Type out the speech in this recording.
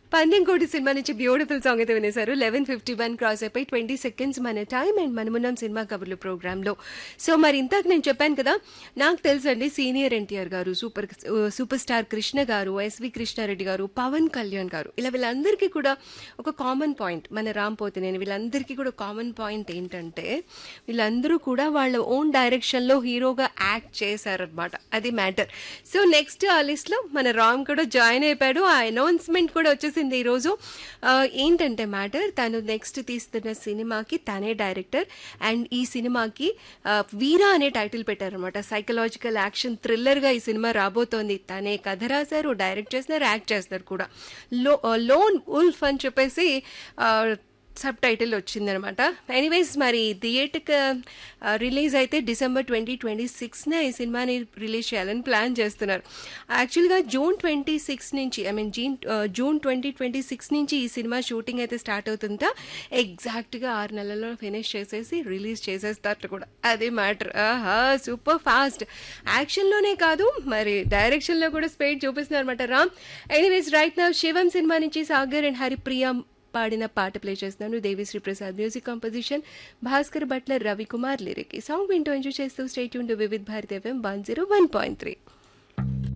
పందెంకోటి సినిమా నుంచి beautiful song అయితే వినేశారు లెవెన్ ఫిఫ్టీ వన్ క్రాస్ అయిపోయి ట్వంటీ సెకండ్స్ మన టైం అండ్ మనమున్నాం సినిమా కబుర్లు ప్రోగ్రాంలో సో మరి ఇంతకు నేను చెప్పాను కదా నాకు తెలుసండి సీనియర్ ఎన్టీఆర్ గారు సూపర్ సూపర్ స్టార్ కృష్ణ గారు ఎస్వి కృష్ణారెడ్డి గారు పవన్ కళ్యాణ్ గారు ఇలా వీళ్ళందరికీ కూడా ఒక కామన్ పాయింట్ మన రామ్ పోతినేని వీళ్ళందరికీ కూడా కామన్ పాయింట్ ఏంటంటే వీళ్ళందరూ కూడా వాళ్ళ ఓన్ డైరెక్షన్లో హీరోగా యాక్ట్ చేశారనమాట అది మ్యాటర్ సో నెక్స్ట్ ఆ లిస్ట్లో మన రామ్ కూడా జాయిన్ అయిపోయాడు ఆ అనౌన్స్మెంట్ కూడా వచ్చేసింది ఈరోజు ఆ, ఏంటంటే మ్యాటర్ తను నెక్స్ట్ తీస్తున్న సినిమాకి తనే డైరెక్టర్ అండ్ ఈ సినిమాకి ఆ, వీరా అనే టైటిల్ పెట్టారనమాట సైకలాజికల్ యాక్షన్ థ్రిల్లర్గా ఈ సినిమా రాబోతోంది తనే కథ రాశారు డైరెక్ట్ చేస్తున్నారు యాక్ట్ చేస్తున్నారు కూడా లో లోన్ ఉల్ఫ్ అని చెప్పేసి ఆ, సబ్ టైటిల్ వచ్చిందనమాట ఎనీవేస్ మరి థియేటర్ రిలీజ్ అయితే డిసెంబర్ ట్వంటీ ట్వంటీ సిక్స్న ఈ సినిమాని రిలీజ్ చేయాలని ప్లాన్ చేస్తున్నారు యాక్చువల్గా జూన్ ట్వంటీ సిక్స్ నుంచి I mean June June twenty twenty six నుంచి ఈ సినిమా షూటింగ్ అయితే స్టార్ట్ అవుతుందా ఎగ్జాక్ట్గా ఆరు నెలల్లో ఫినిష్ చేసేసి రిలీజ్ చేసేస్తారు కూడా అదే మ్యాటర్ ఆహా సూపర్ ఫాస్ట్ యాక్షన్లోనే కాదు మరి డైరెక్షన్లో కూడా స్పీడ్ చూపిస్తున్నారు అనమాట రామ్ ఎనీవేస్ రైట్ నా శివం సినిమా నుంచి సాగర్ అండ్ హరిప్రియ పాడిన పాట ప్లే చేస్తున్నాను Devi Sri Prasad music composition Bhaskarabhatla Ravi Kumar lyric ఈ సాంగ్ వింటూ ఎంజాయ్ చేస్తూ స్టేట్ యూన్ Vividh Bharati FM one zero one point three